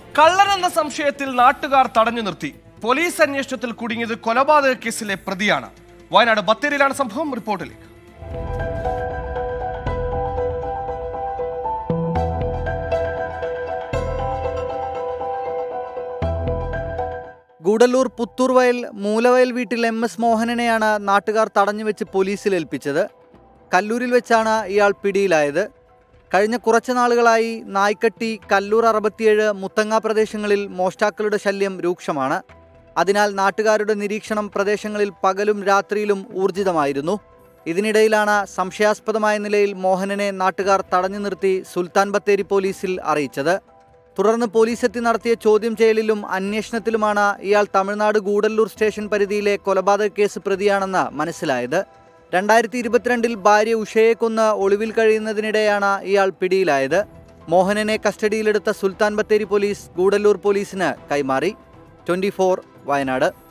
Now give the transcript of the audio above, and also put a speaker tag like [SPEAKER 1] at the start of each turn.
[SPEAKER 1] കള്ളനെന്ന സംശയത്തിൽ നാട്ടുകാർ തടഞ്ഞു നിർത്തി പോലീസ് അന്വേഷണത്തിൽ കുടുങ്ങിയത് കൊലപാതക കേസിലെ പ്രതിയാണ് വയനാട് ബത്തേരിയിലാണ് സംഭവം റിപ്പോർട്ടിലേക്ക്
[SPEAKER 2] ഗൂഡല്ലൂർ പുത്തൂർ വയൽ മൂലവയൽ വീട്ടിൽ എം എസ് മോഹനനെയാണ് നാട്ടുകാർ തടഞ്ഞു വെച്ച് പോലീസിൽ ഏൽപ്പിച്ചത് കല്ലൂരിൽ വെച്ചാണ് ഇയാൾ പിടിയിലായത് കഴിഞ്ഞ കുറച്ച് നാളുകളായി നായ്ക്കട്ടി കല്ലൂർ അറുപത്തിയേഴ് മുത്തങ്ങ പ്രദേശങ്ങളിൽ മോഷ്ടാക്കളുടെ ശല്യം രൂക്ഷമാണ് അതിനാൽ നാട്ടുകാരുടെ നിരീക്ഷണം പ്രദേശങ്ങളിൽ പകലും രാത്രിയിലും ഊർജിതമായിരുന്നു ഇതിനിടയിലാണ് സംശയാസ്പദമായ നിലയിൽ മോഹനനെ നാട്ടുകാർ തടഞ്ഞു നിർത്തി സുൽത്താൻ ബത്തേരി പോലീസിൽ അറിയിച്ചത് തുടർന്ന് പോലീസ് എത്തി നടത്തിയ ചോദ്യം ചെയ്യലിലും അന്വേഷണത്തിലുമാണ് ഇയാൾ തമിഴ്നാട് ഗൂഡല്ലൂർ സ്റ്റേഷൻ പരിധിയിലെ കൊലപാതക കേസ് പ്രതിയാണെന്ന് മനസ്സിലായത് രണ്ടായിരത്തി ഇരുപത്തിരണ്ടിൽ ഭാര്യ ഉഷയെ കൊന്ന് ഒളിവിൽ കഴിയുന്നതിനിടെയാണ് ഇയാൾ പിടിയിലായത് മോഹനനെ കസ്റ്റഡിയിലെടുത്ത സുൽത്താൻ ബത്തേരി പോലീസ് ഗൂഡല്ലൂർ പോലീസിന് കൈമാറി ട്വന്റി വയനാട്